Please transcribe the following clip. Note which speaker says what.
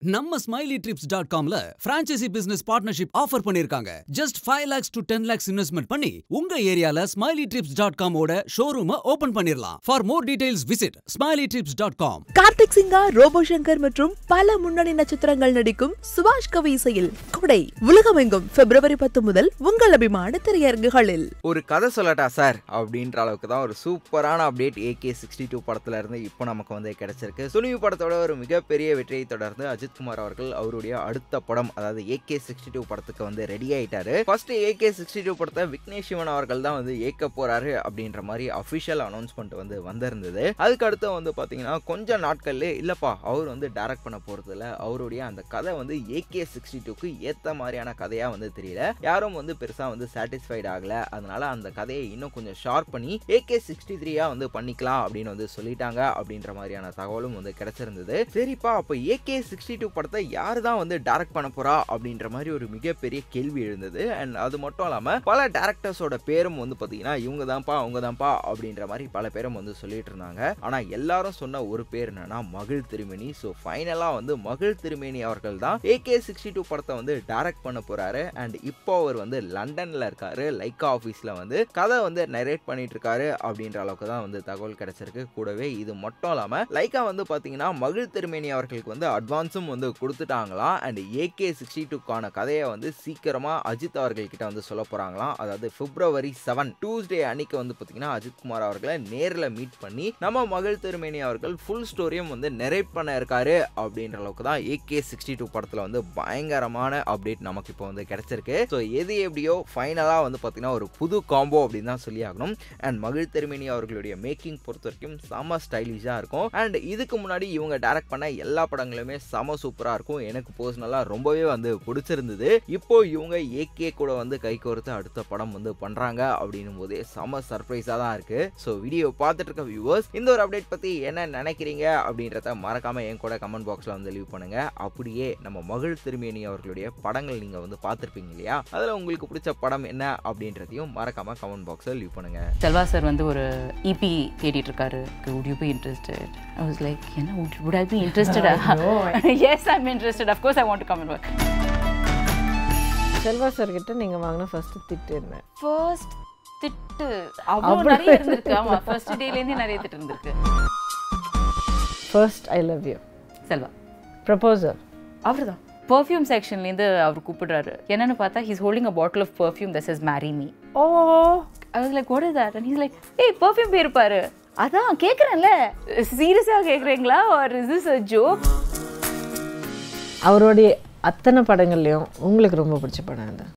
Speaker 1: நம்ம Smiley trips dot காம்ல franchisee business partnership offer பண்ணிருக்காங்க just five lakhs to ten lakhs investment பண்ணி உங்க ஏரியால ஸ்மைலி ட்ரிப்ஸ் டாட் காமோட ஷோரூம் ஓபன் பண்ணிரலாம் for more details visit Smiley trips dot com
Speaker 2: Karthik Singa Robo Shankar மற்றும் பல முன்னணி நட்சத்திரங்கள் நடிக்கும் சுபாஷ் கவி இசையில் கொடை உலகமெங்கும் பிப்ரவரி பத்து முதல் உங்கள் அபிமான திரையரங்குகளில்
Speaker 3: ஒரு கதை சொல்லட்டா சார் அப்படின்ற அளவுக்கு தான் ஒரு சூப்பரான அப்டேட் ஏகே சிக்ஸ்டி டூ படத்துல இருந்து இப்போ நமக்கு வந்து கிடைச்சிருக்கு துணிவு படத்தோட ஒரு மிகப்பெரிய வெற்றியை தொடர்ந்து அஜித்குமார் அவர்கள் அவருடைய அடுத்த படம் அதாவது ஏகே சிக்ஸ்டி டூ படத்துக்கு வந்து ரெடி ஆயிட்டாரு ஃபர்ஸ்ட் ஏகே சிக்ஸ்டி டூ படத்தை விக்னேஷ் சிவன் அவர்கள் தான் வந்து ஏக்க போறாரு அப்படின்ற மாதிரி அஃபிஷியல் அனௌன்ஸ்மெண்ட் வந்து வந்திருந்தது அதுக்கு அடுத்து வந்து பாத்தீங்கன்னா கொஞ்சம் நாட்கள்ல இல்லப்பா அவர் வந்து டைரக்ட் பண்ண போறது இல்ல அவருடைய அந்த கதை வந்து ஏகே சிக்ஸ்டி டூக்கு ஏத்த மாதிரியான கதையா வந்து தெரியல யாரும் வந்து பெருசா வந்து சாட்டிஸ்ஃபைட் ஆகல அதனால அந்த கதையை இன்னும் கொஞ்சம் ஷார்ப் பண்ணி ஏகே சிக்ஸ்டி த்ரீயா வந்து பண்ணிக்கலாம் அப்படின்னு வந்து சொல்லிட்டாங்க அப்படின்ற மாதிரியான தகவலும் வந்து கிடைச்சிருந்தது சரிப்பா அப்போ ஏகே சிக்ஸ்டி டூ படத்தை யாரு தான் வந்து டைரக்ட் பண்ண போறா அப்படின்ற மாதிரி ஒரு மிகப்பெரிய கேள்வி எழுந்தது அண்ட் அது மட்டும் இல்லாம பல டேரக்டர்ஸோட பேரும் வந்து பாத்தீங்கன்னா இவங்க தான்ப்பா அவங்க தான்ப்பா அப்படின்ற மாதிரி பல பேரும் வந்து சொல்லிட்டு இருந்தாங்க ஆனா எல்லாரும் சொன்ன ஒரு பேர் என்னன்னா மகிழ் திருமேனி ஸோ ஃபைனலா வந்து மகிழ் திருமேனி அவர்கள் தான் ஏகே சிக்ஸ்டி டூ படத்தை வந்து டைரக்ட் பண்ண போறாரு அண்ட் இப்போ அவர் வந்து லண்டன்ல இருக்காரு லைக்கா ஆஃபீஸ்ல வந்து கதை வந்து நரேட் பண்ணிட்டு இருக்காரு அப்படின்ற அளவுக்கு தான் வந்து தகவல் கிடைச்சிருக்கு கூடவே இது மட்டும் இல்லாம லைக்கா வந்து பாத்தீங்கன்னா மகிழ் திருமேனி அவர்களுக்கு வந்து அட்வான்ஸும் வந்து கொடுத்துட்டாங்களாம் அண்ட் ஏகே சிக்ஸ்டி டூக்கான கதையை வந்து சீக்கிரமா அஜித் அவர்கள் கிட்ட வந்து சொல்ல போறாங்களாம் அதாவது பிப்ரவரி செவன் டூஸ்டே அன்னைக்கு வந்து பாத்தீங்கன்னா அஜித் குமார் அவர்களை நேரில் மீட் பண்ணி நம்ம மகிழ் திருமேனி அவர்கள் ஃபுல் ஸ்டோரியும் வந்து நெரேட் பண்ண இருக்காரு அப்படின்ற அளவுக்கு தான் ஏகே சிக்ஸ்டி டூ படத்துல வந்து பயங்கரமான அப்டேட் நமக்கு இப்போ வந்து கிடைச்சிருக்கு ஸோ எது எப்படியோ ஃபைனலாக வந்து பார்த்தீங்கன்னா ஒரு புது காம்போ அப்படின்னு தான் சொல்லி ஆகணும் அண்ட் மகிழ் திருமேனி அவர்களுடைய மேக்கிங் பொறுத்த வரைக்கும் செம ஸ்டைலிஷாக இருக்கும் அண்ட் இதுக்கு முன்னாடி இவங்க டைரக்ட் பண்ண எல்லா படங்களுமே செம சூப்பராக இருக்கும் எனக்கு பர்சனலாக ரொம்பவே வந்து பிடிச்சிருந்தது இப்போ இவங்க ஏகே கூட வந்து கை கோர்த்து அடுத்த படம் வந்து பண்ணுறாங்க அப்படின்னும் போதே செம சர்ப்ரைஸாக தான் இருக்குது ஸோ வீடியோ பார்த்துட்டு இருக்க வியூவர்ஸ் இந்த ஒரு அப்டேட் பற்றி என்ன நினைக்கிறீங்க அப்படின்றத மறக்காமல் என் கூட கமெண்ட் பாக்ஸில் வந்து லீவ் பண்ணுங்க அப்படியே நம்ம மகிழ் திருமேனி அவர்களுடைய படங்கள் நீங்கள் வந்து பார்த்துருப்பீங்க இல்லையா அதில் உங்களுக்கு பிடிச்ச படம் என்ன அப்படின்றதையும் மறக்காமல் கமெண்ட் பாக்ஸில் லீவ் பண்ணுங்க
Speaker 4: செல்வா சார் வந்து ஒரு இபி தேடிட்டு இருக்காரு would you be interested i was like என்ன would, would i be interested yes i'm interested of course i want to come and work
Speaker 5: Selva sir கிட்ட நீங்க வாங்கின ஃபர்ஸ்ட் திட்டு என்ன
Speaker 4: first திட்டு அவ்வளோ நிறைய இருந்திருக்கு ஆமா ஃபர்ஸ்ட் டேலேருந்தே நிறைய திட்டு இருந்திருக்கு
Speaker 5: first I love you
Speaker 4: Selva
Speaker 5: proposal
Speaker 4: அவர்தான் பர்ஃப்யூம் செக்ஷன்லேருந்து அவர் கூப்பிடுறாரு என்னன்னு பார்த்தா he's holding a bottle of perfume this is marry me
Speaker 5: oh
Speaker 4: I was like, what is that? And he's like, ஏய் பர்ஃப்யூம் பேர் பாரு அதான் கேட்குறேன்ல சீரியஸாக கேட்குறீங்களா are is this a joke
Speaker 5: அவருடைய அத்தனை படங்கள்லையும் உங்களுக்கு ரொம்ப பிடிச்ச படம் அது